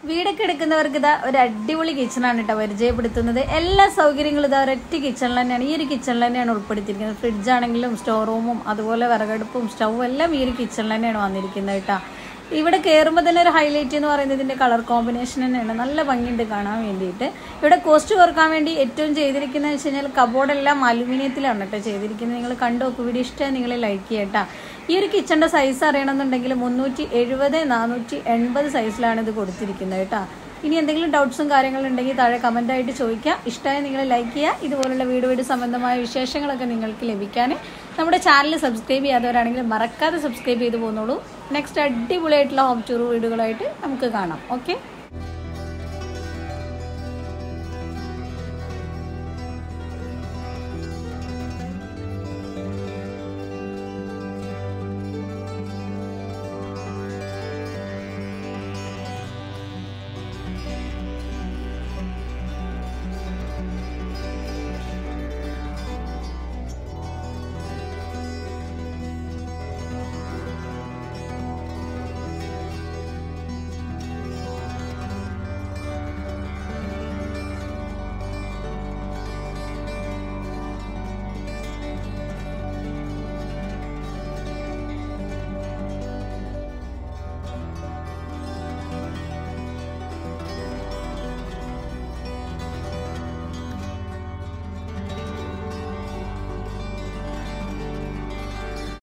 വീടൊക്കെ എടുക്കുന്നവർക്ക് ഇതാ ഒരു അടിപൊളി കിച്ചണാണ് കേട്ടോ പരിചയപ്പെടുത്തുന്നത് എല്ലാ സൗകര്യങ്ങളും ഇതാ ഒരൊറ്റ കിച്ചണിൽ തന്നെയാണ് ഈ ഒരു കിച്ചണിൽ തന്നെയാണ് ഉൾപ്പെടുത്തിയിരിക്കുന്നത് ഫ്രിഡ്ജ് ആണെങ്കിലും സ്റ്റോർ റൂമും അതുപോലെ വിറകടുപ്പും സ്റ്റൗവും എല്ലാം ഈ ഒരു കിച്ചണിൽ തന്നെയാണ് വന്നിരിക്കുന്നത് കേട്ടോ ഇവിടെ കയറുമ്പോൾ തന്നെ ഒരു ഹൈലൈറ്റ് എന്ന് പറയുന്നത് ഇതിൻ്റെ കളർ കോമ്പിനേഷൻ തന്നെയാണ് നല്ല ഭംഗിയുണ്ട് കാണാൻ വേണ്ടിയിട്ട് ഇവിടെ കോസ്റ്റ് കുറക്കാൻ വേണ്ടി ഏറ്റവും ചെയ്തിരിക്കുന്നത് വെച്ച് കഴിഞ്ഞാൽ കബോർഡെല്ലാം അലുമിനിയത്തിലാണ് കേട്ടോ ചെയ്തിരിക്കുന്നത് നിങ്ങൾ കണ്ടു നോക്കൂ വീഡിയോ ഇഷ്ടമായി നിങ്ങൾ ലൈക്ക് ചെയ്യട്ടാ ഈ ഒരു കിച്ചണിൻ്റെ സൈസ് അറിയണമെന്നുണ്ടെങ്കിൽ മുന്നൂറ്റി എഴുപത് നാനൂറ്റി എൺപത് സൈസിലാണ് ഇത് കൊടുത്തിരിക്കുന്നത് കേട്ടോ ഇനി എന്തെങ്കിലും ഡൗട്ട്സും കാര്യങ്ങളും ഉണ്ടെങ്കിൽ താഴെ കമൻ്റായിട്ട് ചോദിക്കുക ഇഷ്ടമായി നിങ്ങൾ ലൈക്ക് ചെയ്യുക ഇതുപോലുള്ള വീട് വീട് സംബന്ധമായ വിശേഷങ്ങളൊക്കെ നിങ്ങൾക്ക് ലഭിക്കാൻ നമ്മുടെ ചാനൽ സബ്സ്ക്രൈബ് ചെയ്യാത്തവരാണെങ്കിൽ മറക്കാതെ സബ്സ്ക്രൈബ് ചെയ്ത് പോന്നോളൂ നെക്സ്റ്റ് അടിപൊളിയായിട്ടുള്ള ഹോം ടൂർ വീടുകളായിട്ട് നമുക്ക് കാണാം ഓക്കെ